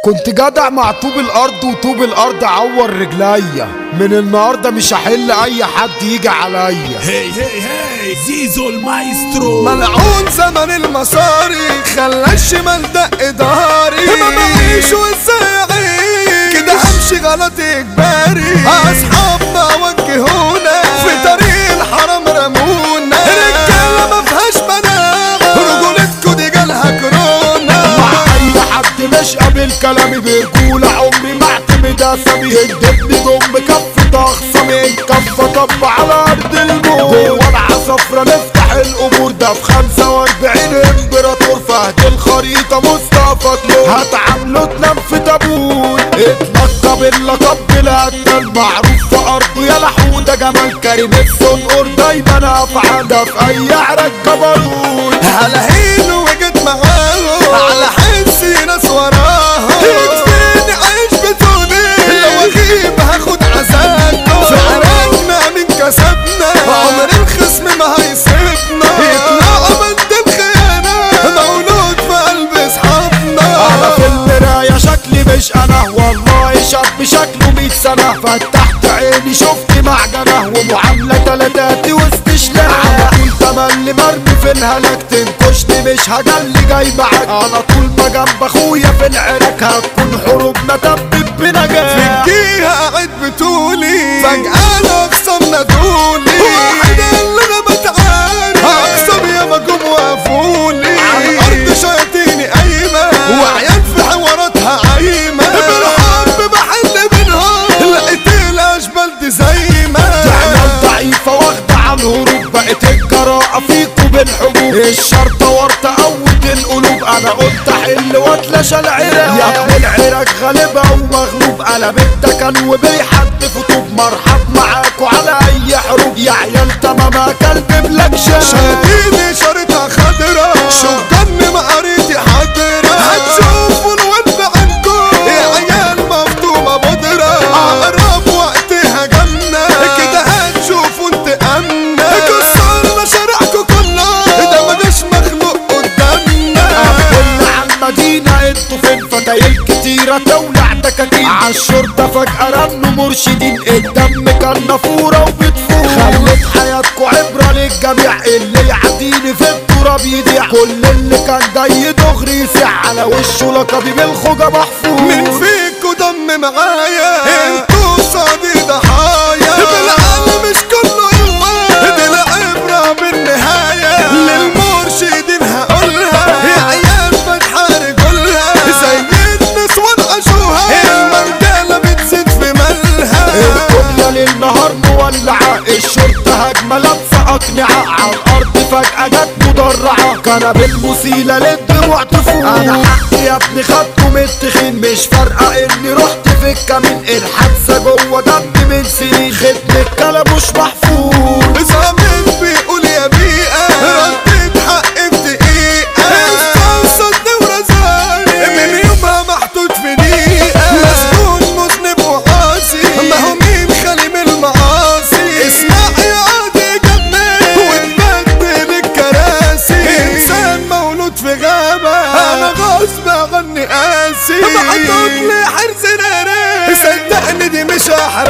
كنت جدع مع طوب الارض وطوب الارض عور رجليا من النهارده مش هحل اي حد يجي عليا هي هي هي زيزو المايسترو ملعون زمن المصاري خلى الشمال دق ضهري ما بعيش وازاي كده همشي غلط اجباري اصحابنا وجهونا في طريق الحرام رمونا رجاله ما فيهاش مناعه رجولتكوا دي جالها كورونا مع اي حد مش قابل كلامي برجولة عمري ما اعتمد اسامي هدتني ضم كفة اخصامي كفة طب على ارض الموت جوه العصفرة نفتح الامور ده في 45 امبراطور فهد الخريطة مصطفى كلو هتعامله تنام في تابوت اتلقب اللقب بالقتل المعروف في ارضه يا لحوده جمال كريم الصنقر دايما افعال ده في اي عرق جبروت على هيل وجيت معاهم على حسي ناس وراهم يكفيني عايش بتوني لو اغيب هاخد عذابكم في عراقنا مين كسبنا عمر الخصم ما هيسيبنا يطلع بنت الخيانة مولود في قلب اصحابنا انا في المراية شكلي مش انا والله شاب شكله مية سنة فتحت عيني شفت معجنة ومعاملة تلاتاتي واستشلاء على طول تملي مرمي في الهلاك تنكشني مش هجلي جاي معاك انا طول ما جنب اخويا في العراك هتكون حروبنا تبت بنجاح في الجيهة قاعد بتولي فجأة انا اقسم ندولي واحد اللي انا بتعاري اقسم يا مجوم وقفولي على الارض شياطيني قايمة وعيال في حواراتها عايمة بالحب بحل بينهم لقيت الاشبال دي زي ما عيال ضعيفة واخدة على الهروب بقت الجراءة فيكوا بالحبوب الشرطة ورطة قوت القلوب انا قلت احل واتلاشى العراق يا ابن العراق غالبة ومغلوب قلب التكن وبيحدف طوب مرحب معاكوا على اي حروب يا عيال تمام كلب بلاك شاش شايفين شريطها خضرا شوف دم مقاريتي حضرا هتشوفوا الواد بعينكم يا عيال مفطومة بودرة أقرب وقتها جنة كده هتشوفوا انتقامنا كسرنا شارعكم كله ده مجاش مخلوق قدامنا قلنا عالمدينة انتوا فين فتايل كتيرة تولع تكاتيل عالشرطة فجأة رنوا مرشدين الدم كان نافورة وبتفور خلت حياتكوا عبرة للجميع اللي يعديني في التراب يضيع كل اللي كان جاي دغري يسيع على وشه لقبي بالخوجة محفور مين فيكوا دم معايا انتوا صادي ضحايا بالعقل مش كله قوة دي العبرة بالنهاية للمرشدين هقولها يا عيال بتحارب كلها زي النسوان عاشوها المرجلة بتزيد في مالها الدنيا للنهار مولعة الشرطة هجمة لابسة أقنعة على الأرض فجأة جت مدرعة كان بالمسيلة للدموع تفوق أنا حقي يا ابني خدته من التخين مش فارقة إني رحت في الكمين الحادثة جوه دمي من سنين ختم الكلام مش محفوظ زمان بيقول يا بيئة رديت حقي في دقيقة استوصلني ورزقني من يومها محطوط في دقيقة مسجون مذنب وقاسي ما هو مين خالي من المعاصي اسمع يا عادي جنبي واتبدل الكراسي انسان مولود في غابة انا غصب عني قاسي محطوط لي حرز ناري صدقني دي مش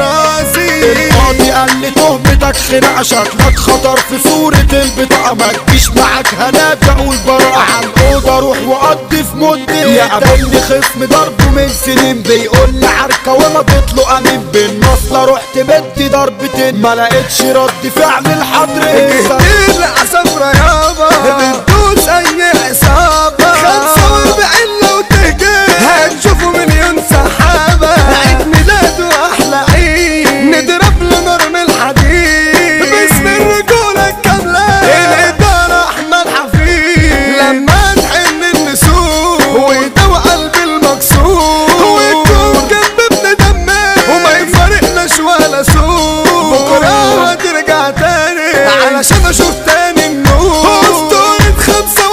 احراسي القاضي قال لي تهمتك خناقة شكلك خطر في صورة البطاقة ما تجيش معاك هنبدأ والبراءة على الأوضة روح وقضي في مدة يقابلني خصم ضربه من سنين بيقول لي عركة وما تطلق أمين بالنصلة رحت بدي ضربتين ما لقيتش رد فعل الحضرين جهتين لعصفرة يابا بتدوس اي عصابة خمسة واربعين لو تهجر هتشوفوا مليون سحابة عيد ميلاده احلى عيد نضرب له نار من الحديد باسم الرجولة الكاملة الادارة احمد حفيظ لما تحن النسور ويدوي قلبي المكسور ويكون جنب ابن دمه وما يفارقناش ولا سوء بكرة هترجع تاني علشان اشوف تاني النور اسطورة خمسة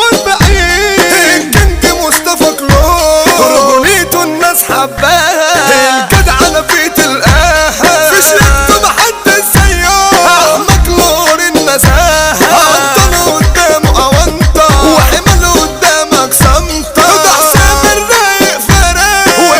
واربعين الكينج مصطفى كلور رجوليته الناس حباها الجدع انا في تلقاها في شريطه محدش زيه احمد كلور النزاهة انطر قدامه اونطة وحمل قدامك صمتة ده حسام الرايق فرق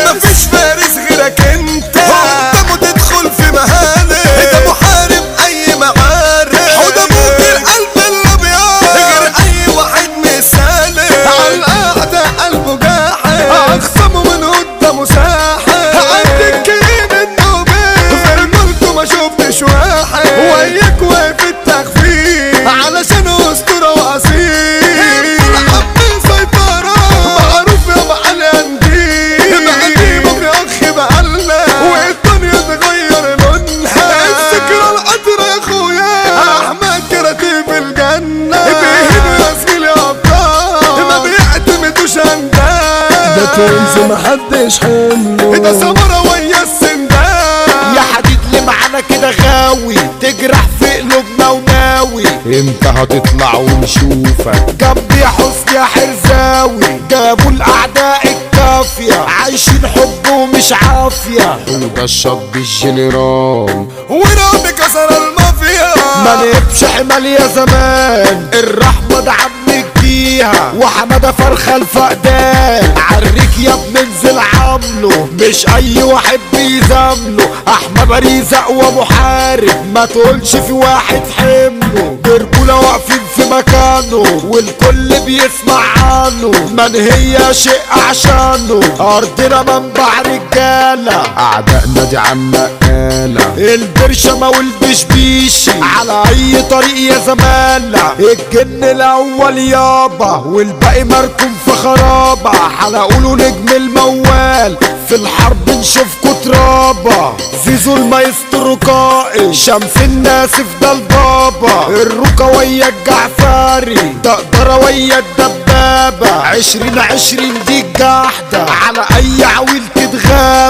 كنز محدش حمله ده سمرة ويا السندان يا حديد اللي معانا كده غاوي تجرح في قلوبنا وناوي انت هتطلع ونشوفك جنبي حسن يا حرزاوي جابوا الاعداء الكافية عايشين حب ومش عافية وده الشاب الجنرال ورامي كسر المافيا ما نبش حمال يا زمان الرحمة ده عم فيها وحمادة فرخة الفقدان عريك يا بننزل عامله مش اي واحد بيزامله احمد بريزق ومحارب ما تقولش في واحد حمله برجولة واقفين في مكانه والكل بيسمع عنه من هي شيء عشانه ارضنا منبع رجالة اعدائنا دي عنا آلة البرشمة والبشبيشي على اي طريق يا زمالة الجن الاول يابا والباقي مركون في خرابة حلقوله نجم الموال في الحرب نشوفكوا ترابة زيزو المايسترو قائد شمس الناسف ده البابا الركا ويا الجعفري تقدر ويا الدبابة عشرين عشرين دي الجحدة على اي عويل تتغاب